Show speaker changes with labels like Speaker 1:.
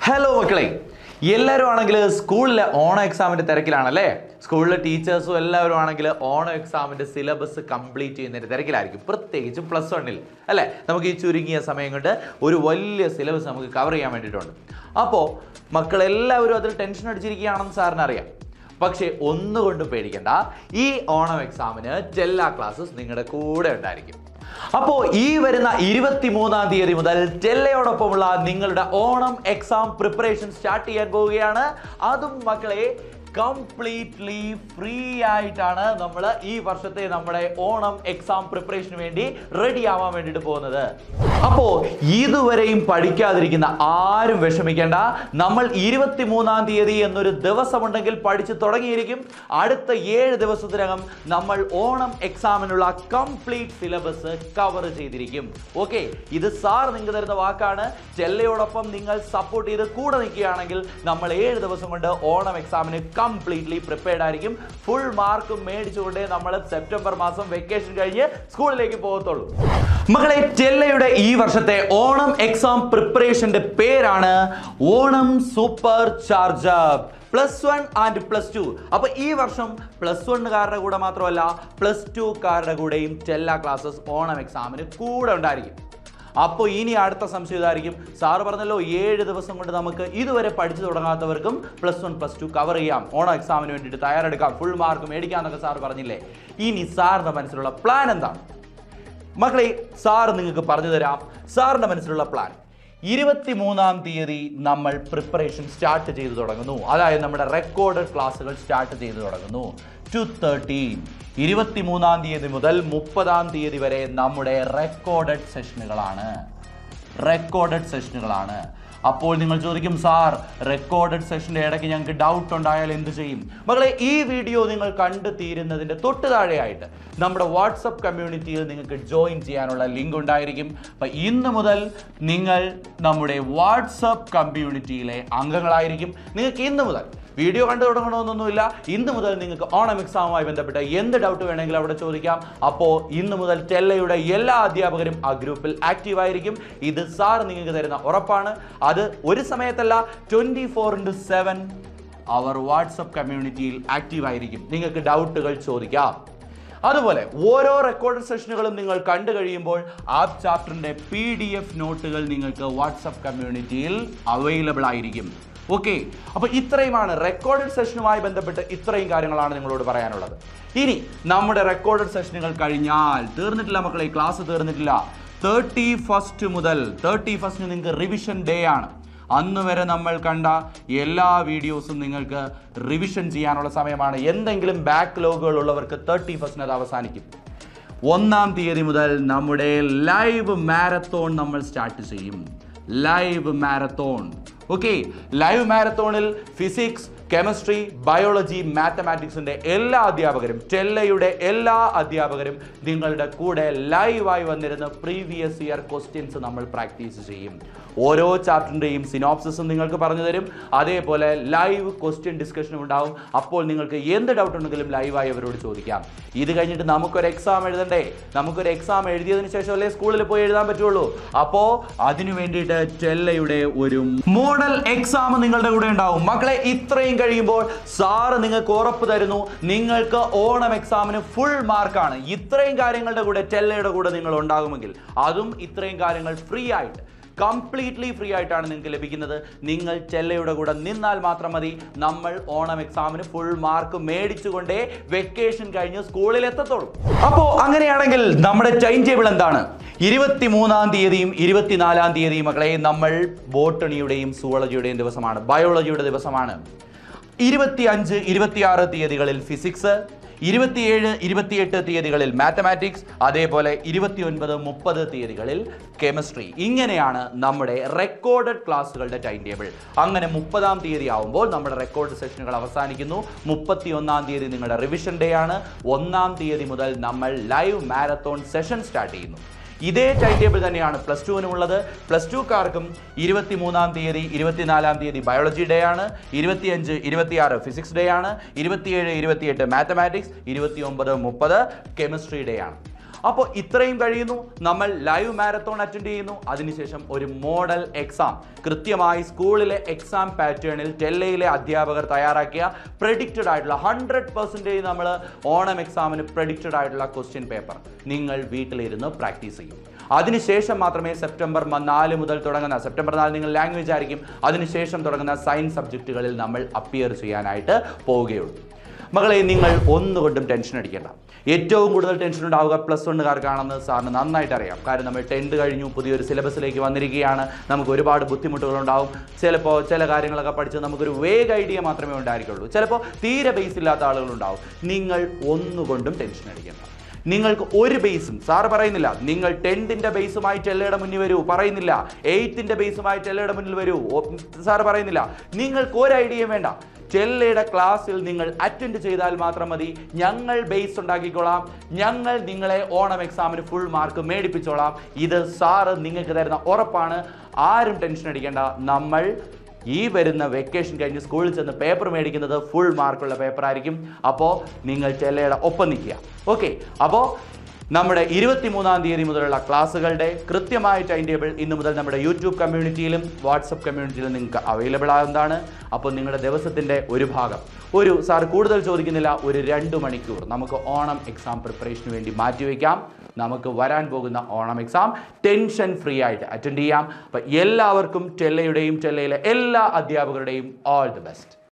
Speaker 1: hello മക്കളെ എല്ലാവരും ആണെങ്കിൽ സ്കൂളിലെ ഓണം എക്സാമിന്റെ തിരക്കിലാണല്ലേ സ്കൂളിലെ ടീച്ചേഴ്സും എല്ലാവരും ആണെങ്കിൽ ഓണം എക്സാമിന്റെ സിലബസ് കംപ്ലീറ്റ് ചെയ്യുന്നതിന്റെ തിരക്കിലായിരിക്കും പ്രത്യേകിച്ചും പ്ലസ് വണ്ണിൽ അല്ലേ നമുക്ക് ഈ ചുരുങ്ങിയ സമയം കൊണ്ട് ഒരു വലിയ സിലബസ് നമുക്ക് കവർ ചെയ്യാൻ വേണ്ടിയിട്ടുണ്ട് അപ്പോൾ മക്കളെല്ലാവരും അതിൽ ടെൻഷൻ അടിച്ചിരിക്കുകയാണെന്ന് സാറിന് അറിയാം പക്ഷേ ഒന്നുകൊണ്ടും പേടിക്കണ്ട ഈ ഓണം എക്സാമിന് എല്ലാ ക്ലാസ്സസ് നിങ്ങളുടെ കൂടെ ഉണ്ടായിരിക്കും അപ്പോൾ ഈ വരുന്ന ഇരുപത്തിമൂന്നാം തീയതി മുതൽ ടെല്ലയോടൊപ്പമുള്ള നിങ്ങളുടെ ഓണം എക്സാം പ്രിപ്പറേഷൻ സ്റ്റാർട്ട് ചെയ്യാൻ പോവുകയാണ് അതും മക്കളെ കംപ്ലീറ്റ്ലി ഫ്രീ ആയിട്ടാണ് നമ്മൾ ഈ വർഷത്തെ നമ്മുടെ ഓണം എക്സാം പ്രിപ്പറേഷന് വേണ്ടി റെഡി ആവാൻ വേണ്ടിയിട്ട് പോകുന്നത് അപ്പോൾ ഇതുവരെയും പഠിക്കാതിരിക്കുന്ന ആരും വിഷമിക്കേണ്ട നമ്മൾ ഇരുപത്തിമൂന്നാം തീയതി എന്നൊരു ദിവസമുണ്ടെങ്കിൽ പഠിച്ചു തുടങ്ങിയിരിക്കും അടുത്ത ഏഴ് ദിവസത്തിനകം നമ്മൾ ഓണം എക്സാമിനുള്ള കംപ്ലീറ്റ് സിലബസ് കവർ ചെയ്തിരിക്കും ഓക്കെ ഇത് സാർ നിങ്ങൾക്ക് തരുന്ന വാക്കാണ് ചെല്ലയോടൊപ്പം നിങ്ങൾ സപ്പോർട്ട് ചെയ്ത് കൂടെ നിൽക്കുകയാണെങ്കിൽ നമ്മൾ ഏഴ് ദിവസം കൊണ്ട് ഓണം എക്സാമിന് കംപ്ലീറ്റ്ലി പ്രിപ്പയർഡ് ആയിരിക്കും ഫുൾ മാർക്ക് മേടിച്ചുകൊണ്ടേ നമ്മൾ സെപ്റ്റംബർ മാസം വെക്കേഷൻ കഴിഞ്ഞ് സ്കൂളിലേക്ക് പോകത്തുള്ളൂ മകളെ ചെല്ലയുടെ ഈ വർഷത്തെ ഓണം എക്സാം പ്രിപ്പറേഷന്റെ പേരാണ് Onam super charge plus one and plus two അപ്പൊ ഈ വർഷം പ്ലസ് വണ്ണുകാരുടെ കൂടെ മാത്രമല്ല പ്ലസ് ടുക്കാരുടെ കൂടെയും ചെല്ല ക്ലാസ്സസ് ഓണം എക്സാമിന് കൂടെ ഉണ്ടായിരിക്കും അപ്പോൾ ഇനി അടുത്ത സംശയം ഇതായിരിക്കും സാറ് പറഞ്ഞല്ലോ ഏഴ് ദിവസം കൊണ്ട് നമുക്ക് ഇതുവരെ പഠിച്ചു തുടങ്ങാത്തവർക്കും plus one plus two cover ചെയ്യാം ഓണം എക്സാമിന് വേണ്ടിയിട്ട് തയ്യാറെടുക്കാം ഫുൾ മാർക്ക് മേടിക്കാം എന്നൊക്കെ സാർ പറഞ്ഞില്ലേ ഇനി സാറിന്റെ മനസ്സിലുള്ള പ്ലാൻ എന്താണ് മക്കളെ സാർ നിങ്ങൾക്ക് പറഞ്ഞു തരാം സാറിന്റെ മനസ്സിലുള്ള പ്ലാൻ ഇരുപത്തിമൂന്നാം തീയതി നമ്മൾ പ്രിപ്പറേഷൻ സ്റ്റാർട്ട് ചെയ്തു തുടങ്ങുന്നു അതായത് നമ്മുടെ റെക്കോർഡഡ് ക്ലാസ്സുകൾ സ്റ്റാർട്ട് ചെയ്തു തുടങ്ങുന്നു ടു തേർട്ടീൻ ഇരുപത്തിമൂന്നാം തീയതി മുതൽ മുപ്പതാം തീയതി വരെ നമ്മുടെ റെക്കോർഡഡ് സെഷനുകളാണ് റെക്കോർഡഡ് സെഷനുകളാണ് അപ്പോൾ നിങ്ങൾ ചോദിക്കും സാർ റെക്കോർഡഡ് സെഷൻ്റെ ഇടയ്ക്ക് ഞങ്ങൾക്ക് ഡൗട്ട് ഉണ്ടായാൽ എന്ത് ചെയ്യും മകളെ ഈ വീഡിയോ നിങ്ങൾ കണ്ടു തീരുന്നതിൻ്റെ തൊട്ട് താഴെയായിട്ട് നമ്മുടെ വാട്സപ്പ് കമ്മ്യൂണിറ്റിയിൽ നിങ്ങൾക്ക് ജോയിൻ ചെയ്യാനുള്ള ലിങ്ക് ഉണ്ടായിരിക്കും അപ്പം ഇന്ന് മുതൽ നിങ്ങൾ നമ്മുടെ വാട്സപ്പ് കമ്മ്യൂണിറ്റിയിലെ അംഗങ്ങളായിരിക്കും നിങ്ങൾക്ക് ഇന്ന് മുതൽ വീഡിയോ കണ്ടു തുടങ്ങണമെന്നൊന്നുമില്ല ഇന്ന് മുതൽ നിങ്ങൾക്ക് ഓണം എക്സാമുമായി ബന്ധപ്പെട്ട് എന്ത് ഡൗട്ട് വേണമെങ്കിലും അവിടെ ചോദിക്കാം അപ്പോൾ ഇന്ന് മുതൽ ടെല്ലയുടെ എല്ലാ അധ്യാപകരും ആ ഗ്രൂപ്പിൽ ആക്റ്റീവ് ആയിരിക്കും ഇത് സാർ നിങ്ങൾക്ക് തരുന്ന ഉറപ്പാണ് അത് ഒരു സമയത്തല്ല twenty four into seven hour WhatsApp കമ്മ്യൂണിറ്റിയിൽ ആക്റ്റീവ് ആയിരിക്കും നിങ്ങൾക്ക് ഡൗട്ടുകൾ ചോദിക്കാം അതുപോലെ ഓരോ റെക്കോർഡ് സെഷനുകളും നിങ്ങൾ കണ്ടു കഴിയുമ്പോൾ ആ ചാപ്റ്ററിന്റെ പി ഡി എഫ് നോട്ടുകൾ നിങ്ങൾക്ക് വാട്സപ്പ് കമ്മ്യൂണിറ്റിയിൽ അവൈലബിൾ ആയിരിക്കും ഓക്കെ അപ്പോൾ ഇത്രയുമാണ് റെക്കോർഡഡ് സെഷനുമായി ബന്ധപ്പെട്ട് ഇത്രയും കാര്യങ്ങളാണ് നിങ്ങളോട് പറയാനുള്ളത് ഇനി നമ്മുടെ റെക്കോർഡഡ് സെഷനുകൾ കഴിഞ്ഞാൽ തീർന്നിട്ടില്ല മക്കളെ ക്ലാസ് തീർന്നിട്ടില്ല തേർട്ടി ഫസ്റ്റ് മുതൽ തേർട്ടി ഫസ്റ്റിന് നിങ്ങൾക്ക് റിവിഷൻ ഡേ ആണ് അന്ന് വരെ നമ്മൾ കണ്ട എല്ലാ വീഡിയോസും നിങ്ങൾക്ക് റിവിഷൻ ചെയ്യാനുള്ള സമയമാണ് എന്തെങ്കിലും ബാക്ക്ലോഗുകൾ ഉള്ളവർക്ക് തേർട്ടി ഫസ്റ്റിന് അത് അവസാനിക്കും ഒന്നാം തീയതി മുതൽ നമ്മുടെ ലൈവ് മാരത്തോൺ നമ്മൾ സ്റ്റാർട്ട് ചെയ്യും ലൈവ് മാരത്തോൺ ഓക്കെ ലൈവ് മാരത്തോണിൽ ഫിസിക്സ് കെമിസ്ട്രി ബയോളജി മാത്തമാറ്റിക്സിന്റെ എല്ലാ അധ്യാപകരും ടെല്ലയുടെ എല്ലാ അധ്യാപകരും നിങ്ങളുടെ കൂടെ ലൈവായി വന്നിരുന്ന പ്രീവിയസ് ഇയർ ക്വസ്റ്റ്യൻസ് നമ്മൾ പ്രാക്ടീസ് ചെയ്യും ഓരോ ചാപ്റ്ററിൻ്റെയും സിനോപ്സിസും നിങ്ങൾക്ക് പറഞ്ഞു തരും അതേപോലെ ലൈവ് ക്വസ്റ്റ്യൻ ഡിസ്കഷനും ഉണ്ടാവും അപ്പോൾ നിങ്ങൾക്ക് എന്ത് ഡൗട്ട് ഉണ്ടെങ്കിലും ലൈവായി അവരോട് ചോദിക്കാം ഇത് കഴിഞ്ഞിട്ട് നമുക്കൊരു എക്സാം എഴുതണ്ടേ നമുക്കൊരു എക്സാം എഴുതിയതിനു ശേഷമല്ലേ സ്കൂളിൽ പോയി എഴുതാൻ പറ്റുള്ളൂ അപ്പോൾ അതിനു വേണ്ടിയിട്ട് ടെല്ലയുടെ ഒരു മോഡൽ എക്സാം നിങ്ങളുടെ കൂടെ ഉണ്ടാവും മക്കളെ ഇത്രയും കഴിയുമ്പോൾ സാറ് നിങ്ങൾക്ക് ഉറപ്പ് തരുന്നു നിങ്ങൾക്ക് ഓണം എക്സാമിന് ഫുൾ മാർക്കാണ് ഇത്രയും കാര്യങ്ങളുടെ കൂടെ ടെല്ലയുടെ കൂടെ നിങ്ങൾ ഉണ്ടാകുമെങ്കിൽ അതും ഇത്രയും കാര്യങ്ങൾ ഫ്രീ ആയിട്ട് കംപ്ലീറ്റ്ലി ഫ്രീ ആയിട്ടാണ് നിങ്ങൾക്ക് ലഭിക്കുന്നത് നിങ്ങൾ ചെല്ലയുടെ കൂടെ നിന്നാൽ മാത്രം മതി നമ്മൾ ഓണം എക്സാമിന് ഫുൾ മാർക്ക് മേടിച്ചുകൊണ്ടേ വെക്കേഷൻ കഴിഞ്ഞ് സ്കൂളിൽ എത്തത്തുള്ളൂ അപ്പോൾ അങ്ങനെയാണെങ്കിൽ നമ്മുടെ ടൈം ടേബിൾ എന്താണ് ഇരുപത്തി മൂന്നാം തീയതിയും ഇരുപത്തിനാലാം തീയതിയും മക്കളെ നമ്മൾ ബോട്ടണിയുടെയും സുവോളജിയുടെയും ദിവസമാണ് ബയോളജിയുടെ ദിവസമാണ് ഇരുപത്തി അഞ്ച് ഇരുപത്തിയാറ് തീയതികളിൽ ഫിസിക്സ് ഇരുപത്തിയേഴ് ഇരുപത്തിയെട്ട് തീയതികളിൽ മാത്തമാറ്റിക്സ് അതേപോലെ ഇരുപത്തിയൊൻപത് മുപ്പത് തീയതികളിൽ കെമിസ്ട്രി ഇങ്ങനെയാണ് നമ്മുടെ റെക്കോർഡഡ് ക്ലാസ്സുകളുടെ ടൈം ടേബിൾ അങ്ങനെ മുപ്പതാം തീയതി ആവുമ്പോൾ നമ്മുടെ റെക്കോർഡ് സെഷനുകൾ അവസാനിക്കുന്നു മുപ്പത്തി ഒന്നാം തീയതി നിങ്ങളുടെ റിവിഷൻ ഡേ ആണ് ഒന്നാം തീയതി മുതൽ നമ്മൾ ലൈവ് മാരത്തോൺ സെഷൻ സ്റ്റാർട്ട് ചെയ്യുന്നു ഇതേ ടൈം ടേബിൾ തന്നെയാണ് പ്ലസ് ടുവിനും ഉള്ളത് പ്ലസ് ടുക്കാർക്കും ഇരുപത്തി മൂന്നാം തീയതി ഇരുപത്തിനാലാം തീയതി ബയോളജി ഡേ ആണ് ഇരുപത്തിയഞ്ച് ഇരുപത്തിയാറ് ഫിസിക്സ് ഡേ ആണ് ഇരുപത്തിയേഴ് ഇരുപത്തിയെട്ട് മാത്തമാറ്റിക്സ് ഇരുപത്തി ഒമ്പത് മുപ്പത് കെമിസ്ട്രി ഡേ ആണ് അപ്പോൾ ഇത്രയും കഴിയുന്നു നമ്മൾ ലൈവ് മാരത്തോൺ അറ്റൻഡ് ചെയ്യുന്നു അതിനുശേഷം ഒരു മോഡൽ എക്സാം കൃത്യമായി സ്കൂളിലെ എക്സാം പാറ്റേണിൽ ടെല്ലയിലെ അധ്യാപകർ തയ്യാറാക്കിയ പ്രഡിക്റ്റഡ് ആയിട്ടുള്ള ഹൺഡ്രഡ് പെർസെൻറ്റേജ് നമ്മൾ ഓണം എക്സാമിന് പ്രഡിക്റ്റഡ് ആയിട്ടുള്ള ക്വസ്റ്റ്യൻ പേപ്പർ നിങ്ങൾ വീട്ടിലിരുന്ന് പ്രാക്ടീസ് ചെയ്യും അതിനുശേഷം മാത്രമേ സെപ്റ്റംബർ മ- നാല് മുതൽ തുടങ്ങുന്ന സെപ്റ്റംബർ നാല് നിങ്ങൾ ലാംഗ്വേജ് ആയിരിക്കും അതിനുശേഷം തുടങ്ങുന്ന സയൻസ് സബ്ജക്റ്റുകളിൽ നമ്മൾ അപ്പിയർ ചെയ്യാനായിട്ട് പോവുകയുള്ളൂ മകളെ നിങ്ങൾ ഒന്നുകൊണ്ടും ടെൻഷൻ അടിക്കേണ്ട ഏറ്റവും കൂടുതൽ ടെൻഷൻ ഉണ്ടാവുക പ്ലസ് വണ്ണുകാർക്കാണെന്ന് സാറിന് നന്നായിട്ട് അറിയാം കാരണം നമ്മൾ ടെൻത്ത് കഴിഞ്ഞു പുതിയൊരു സിലബസിലേക്ക് വന്നിരിക്കുകയാണ് നമുക്ക് ഒരുപാട് ബുദ്ധിമുട്ടുകളുണ്ടാവും ചിലപ്പോൾ ചില കാര്യങ്ങളൊക്കെ പഠിച്ച് നമുക്കൊരു വേഗ ഐഡിയ മാത്രമേ ഉണ്ടായിരിക്കുള്ളൂ ചിലപ്പോൾ തീരെ ബേസ് ഇല്ലാത്ത ആളുകളുണ്ടാവും നിങ്ങൾ ഒന്നുകൊണ്ടും ടെൻഷൻ അടിക്കേണ്ട നിങ്ങൾക്ക് ഒരു ബേസും സാർ പറയുന്നില്ല നിങ്ങൾ ടെൻത്തിൻ്റെ ബേസുമായിട്ട് എല്ലായുടെ മുന്നിൽ വരൂ പറയുന്നില്ല എയ്ത്തിൻ്റെ ബേസുമായിട്ട് എല്ലായുടെ മുന്നിൽ വരൂ സാർ പറയുന്നില്ല നിങ്ങൾക്ക് ഒരു ഐഡിയയും വേണ്ട ചെല്ലയുടെ ക്ലാസ്സിൽ നിങ്ങൾ അറ്റൻഡ് ചെയ്താൽ മാത്രം മതി ഞങ്ങൾ ബേസ് ഉണ്ടാക്കിക്കോളാം ഞങ്ങൾ നിങ്ങളെ ഓണം എക്സാമിന് ഫുൾ മാർക്ക് മേടിപ്പിച്ചോളാം ഇത് സാറ് നിങ്ങൾക്ക് തരുന്ന ഉറപ്പാണ് ആരും ടെൻഷൻ അടിക്കേണ്ട നമ്മൾ ഈ വരുന്ന വെക്കേഷൻ കഴിഞ്ഞ് സ്കൂളിൽ ചെന്ന് പേപ്പർ മേടിക്കുന്നത് ഫുൾ മാർക്കുള്ള പേപ്പർ ആയിരിക്കും അപ്പോൾ നിങ്ങൾ ചെല്ലയുടെ ഒപ്പം നിൽക്കുക ഓക്കെ അപ്പോൾ നമ്മുടെ ഇരുപത്തി മൂന്നാം തീയതി മുതലുള്ള ക്ലാസ്സുകളുടെ കൃത്യമായ ടൈം ടേബിൾ ഇന്ന് മുതൽ നമ്മുടെ യൂട്യൂബ് കമ്മ്യൂണിറ്റിയിലും വാട്സപ്പ് കമ്മ്യൂണിറ്റിയിലും നിങ്ങൾക്ക് അവൈലബിൾ ആകുന്നതാണ് അപ്പോൾ നിങ്ങളുടെ ദിവസത്തിൻ്റെ ഒരു ഭാഗം ഒരു സാർ കൂടുതൽ ചോദിക്കുന്നില്ല ഒരു രണ്ട് മണിക്കൂർ നമുക്ക് ഓണം എക്സാം പ്രിപ്പറേഷന് വേണ്ടി മാറ്റിവെക്കാം നമുക്ക് വരാൻ പോകുന്ന ഓണം എക്സാം ടെൻഷൻ ഫ്രീ ആയിട്ട് അറ്റൻഡ് ചെയ്യാം അപ്പം എല്ലാവർക്കും ടെല്ലയുടെയും ടെല്ലയിലെ എല്ലാ അധ്യാപകരുടെയും ഓൾ ദി ബെസ്റ്റ്